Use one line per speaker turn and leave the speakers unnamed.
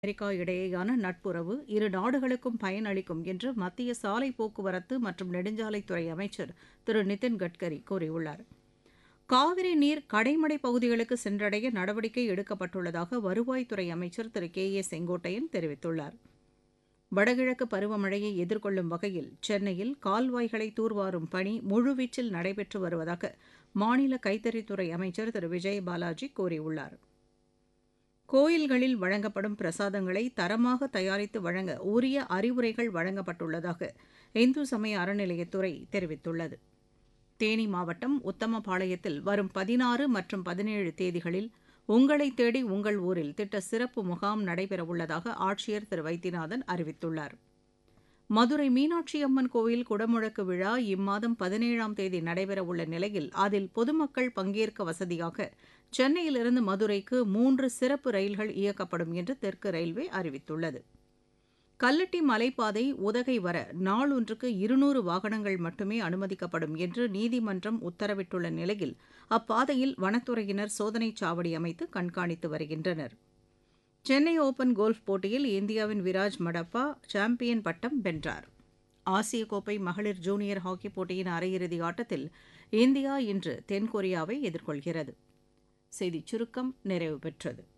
America இடையேயான நட்புறவு இரு நாடுகளுக்கும் பயனளிக்கும் என்று மத்திய சாலை போக்குவரத்து மற்றும் நெடுஞ்சாலைத்துறை அமைச்சர் திரு நிதின் கட்கரி கூறியுள்ளார் காவிரி நீர் கடைமடை பகுதிகளுக்கு சென்றடைய நடவடிக்கை எடுக்கப்பட்டுள்ளதாக வருவாய்த்துறை அமைச்சர் திரு கே ஏ செங்கோட்டையன் தெரிவித்துள்ளார் வடகிழக்கு பருவமழையை எதிர்கொள்ளும் வகையில் சென்னையில் கால்வாய்களை தூர்வாரும் பணி முழுவீச்சில் நடைபெற்று வருவதாக மாநில கைத்தறித்துறை அமைச்சர் திரு விஜய் பாலாஜி கூறியுள்ளார் கோயில்களில் வழங்கப்படும் பிரசாதங்களை தரமாக தயாரித்து வழங்க உரிய அறிவுரைகள் வழங்கப்பட்டுள்ளதாக இந்து சமய அறநிலையத்துறை தெரிவித்துள்ளது தேனி மாவட்டம் உத்தமபாளையத்தில் வரும் பதினாறு மற்றும் பதினேழு தேதிகளில் உங்களை தேடி உங்கள் ஊரில் திட்ட சிறப்பு முகாம் நடைபெறவுள்ளதாக ஆட்சியர் திரு வைத்தியநாதன் அறிவித்துள்ளார் மதுரை மீனாட்சி அம்மன் கோயில் குடமுழக்கு விழா இம்மாதம் பதினேழாம் தேதி நடைபெறவுள்ள நிலையில் அதில் பொதுமக்கள் பங்கேற்க வசதியாக சென்னையிலிருந்து மதுரைக்கு மூன்று சிறப்பு ரயில்கள் இயக்கப்படும் என்று தெற்கு ரயில்வே அறிவித்துள்ளது கல்லட்டி மலைப்பாதை உதகை வர நாளொன்றுக்கு இருநூறு வாகனங்கள் மட்டுமே அனுமதிக்கப்படும் என்று நீதிமன்றம் உத்தரவிட்டுள்ள நிலையில் அப்பாதையில் வனத்துறையினர் சோதனைச் சாவடி அமைத்து கண்காணித்து வருகின்றனர் சென்னை ஓபன் கோல்ஃப் போட்டியில் இந்தியாவின் விராஜ் மடப்பா சாம்பியன் பட்டம் வென்றார் ஆசிய கோப்பை மகளிர் ஜூனியர் ஹாக்கி போட்டியின் அரையிறுதி ஆட்டத்தில் இந்தியா இன்று தென்கொரியாவை எதிர்கொள்கிறது செய்திச் சுருக்கம் நிறைவு பெற்றது